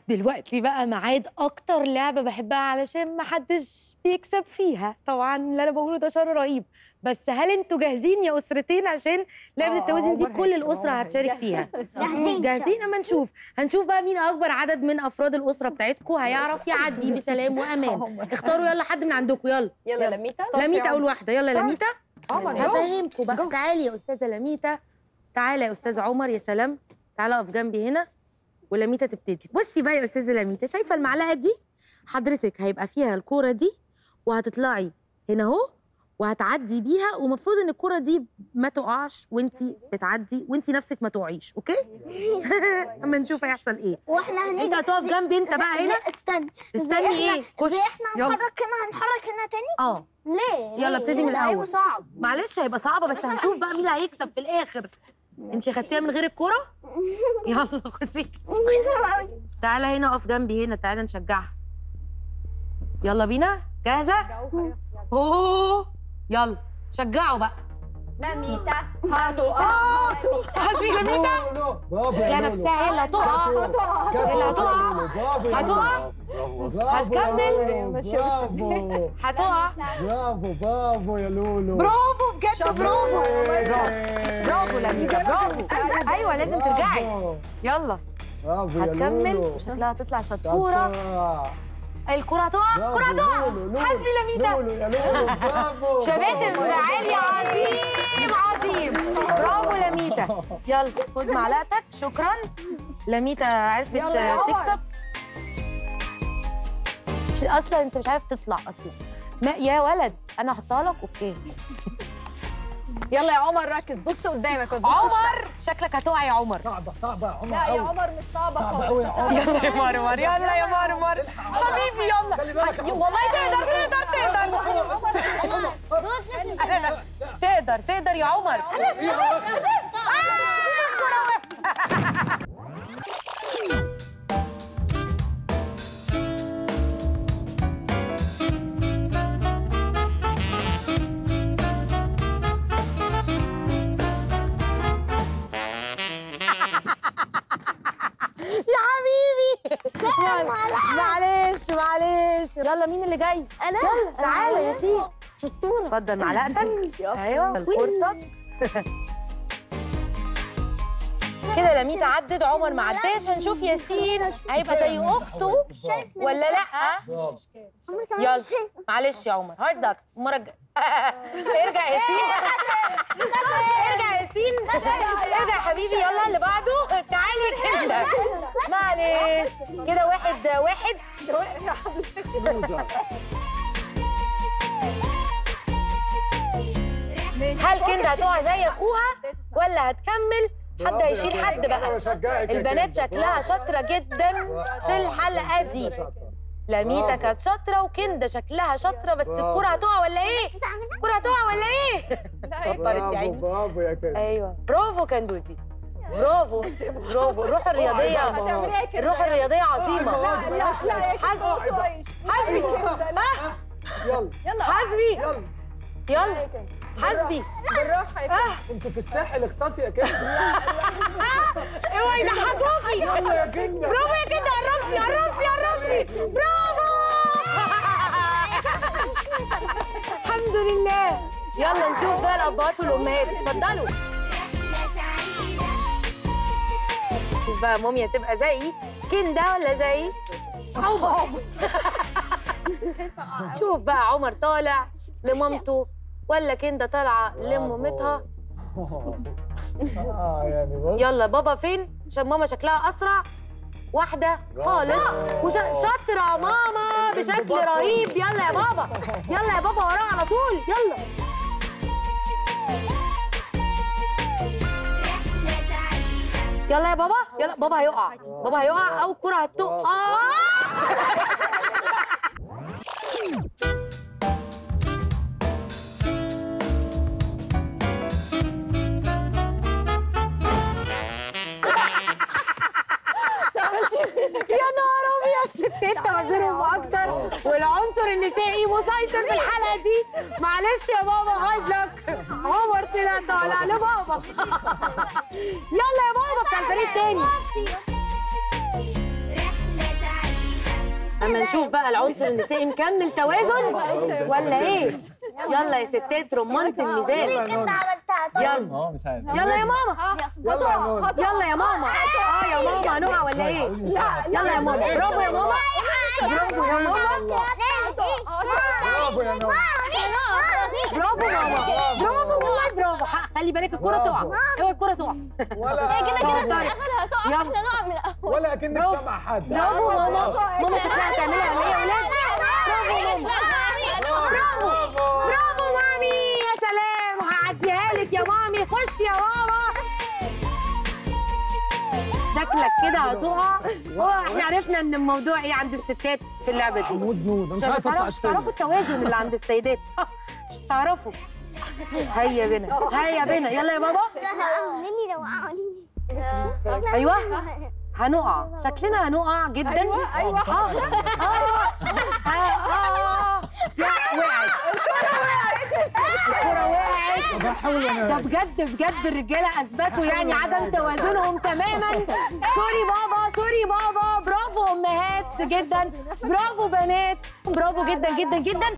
دلوقتي بقى ميعاد اكتر لعبه بحبها علشان ما حدش بيكسب فيها طبعا اللي انا بقوله ده شر رهيب بس هل انتوا جاهزين يا اسرتين عشان لعبه آه، التوازن دي عمر كل هيكسب، الاسره عمر هتشارك هيكسب. فيها جاهزين. جاهزين اما نشوف هنشوف بقى مين اكبر عدد من افراد الاسره بتاعتكم هيعرف يعدي بسلام وامان اختاروا يلا حد من عندكم يلا يلا لميتا لميتا اول واحده يلا لميتا عمر هفهمكم بقى تعالي يا استاذه لميتا تعالى يا استاذ عمر يا سلام تعالى اقف جنبي هنا ولميتا تبتدي بصي بقى يا استاذه لميتا شايفه المعلقه دي حضرتك هيبقى فيها الكوره دي وهتطلعي هنا اهو وهتعدي بيها ومفروض ان الكوره دي ما تقعش وانتي بتعدي وانتي نفسك ما تقعيش اوكي اما نشوف هيحصل ايه واحنا هنيجي انت هتقف زي- جنبي انت زي- بقى زي- هنا استني زي استني احنا ايه خش. زي احنا يلا. هنحرك هنا هنحرك هنا تاني اه ليه يلا ليه؟ ابتدي من ده هيبقى الأول. صعب معلش هيبقى صعبه بس هنشوف بقى مين اللي هيكسب في الاخر انت خدتيها من غير الكوره يلا خدي تعالى هنا اقف جنبي هنا تعالى نشجعها يلا بينا جاهزه اوه يلا شجعوا بقى لميتا هاتوا هاتوا حسبي لميتا برافو شكلها يا نفسها هي اللي هتقع هي اللي هتقع. هتقع هتكمل. برافو هتقع برافو برافو يا لولو برافو بجد برافو برافو برافو لميتا برافو ايوه لازم ترجعي يلا برافو يا هتكمل لولو وشكلها هتطلع شطوره شطورة. الكرة هتقع الكرة هتقع لولو، لولو. حسبي لميتا لولو يا لولو برافو شباتم برافو. عالي عظيم عظيم برافو لميتا يلا خد معلقتك شكرا لميتا عرفت يلا يا عمر. تكسب ش- اصلا انت مش عارف تطلع اصلا ما يا ولد انا هحطها لك اوكي يلا يا عمر ركز بص قدامك ما تبصش عمر شكلك هتقع يا عمر صعبة صعبة يا عمر لا يا أوي. عمر مش صعبة صعبة خالص أوي يا عمر يلا يا مرمر يلا يا مرمر حبيبي يلا خلي بالك يا عمر. والله تقدر تقدر تقدر دول ناس تقدر تقدر يا عمر يا حبيبي معلش معلش يلا مين اللي جاي انا يلا تعالى يا ياسين شطوره اتفضل معلقتك ايوه الكورتك كده لميتا عدت عمر ما عداش هنشوف ياسين هيبقى زي اخته شايف من ولا لا برافو. عمر كمان يلا مش شايف. معلش يا عمر هاردك المره الجايه ارجع يا ياسين ارجع يا ياسين ارجع يا حبيبي يلا اللي بعده تعالي كده معلش كده واحد واحد هل كندا هتقع زي اخوها ولا هتكمل حد هيشيل حد أنا بقى بشجعك يا البنات كندا. شكلها برافو. شاطره جدا في الحلقه دي شاطرة. لميتا برافو. كانت شاطره وكندا شكلها شاطره بس برافو. الكره هتقع ولا ايه الكره هتقع ولا ايه كبرت يا برافو عيني برافو يا كده ايوه برافو كندودي برافو برافو الروح الرياضيه هتعمليها كده الروح الرياضيه عظيمه لا لا لا يا حسبي كده كويس حسبي لا. يلا يلا حسبي يلا يلا حسبي بالراحة يا كده انت في الساحل اغطاسي يا كده اوعي يضحكوكي يلا يا كده برافو يا كده قربتي قربتي قربتي برافو الحمد لله يلا نشوف بقى الابهات والامهات اتفضلوا شوف بقى مامي هتبقى زيي كندا ولا زيي شوف بقى عمر طالع لمامته ولا كندا طالعه لمامتها اه يعني بص يلا بابا فين عشان ماما شكلها اسرع واحده خالص وش... شاطره ماما بشكل رهيب يلا يا بابا يلا يا بابا وراه على طول يلا يلا يا بابا يلا بابا هيقع بابا هيقع او الكره هتقع يا نهار ابيض ستات تعذرهم اكتر والعنصر النسائي مسيطر في الحلقه دي معلش يا بابا هزك عمر طلع طالع لبابا يلا يا بابا بتاع الفريق التاني رحلة اما نشوف بقى العنصر النسائي مكمل توازن ولا ايه يلا يا ستات رمانة الميزان يلا يا نونو عملتها طيب يلا اه مش عارف يلا يا ماما يلا يا نونو يلا يا ماما اه يا ماما هنقع ولا ايه يلا يا ماما برافو يا ماما برافو يا ماما برافو يا نونو برافو ماما برافو والله برافو ح- خلي بالك الكرة تقع اوعي الكرة تقع ولا كده كده في اتفضلي. الاخر هتقع يلا. احنا نقع من الاول ولا كأنك برافو. سامع حد برافو ماما ماما شكلها هتعملها ولا ايه يا ولاد برافو ماما برافو برافو مامي يا سلام هعديها لك يا مامي خش يا ماما شكلك كده هتقع هو احنا عرفنا ان الموضوع ايه عند الستات في اللعبه دي مود مود انا مش مش عارف اطلع هتعرفوا تعرفوا السلم التوازن اللي عند السيدات مش هتعرفوا هيا بنا هيا بنا يلا يا بابا ليلي لو وقعوا ايوه هنقع شكلنا هنقع جدا ايوه ايوه اه اه اه اه لا وقعت الكرة وقعت بحاول ده انا بجد بجد الرجاله اثبتوا يعني عدم توازنهم تماما سوري بابا سوري بابا برافو امهات جدا برافو بنات برافو جدا جدا جدا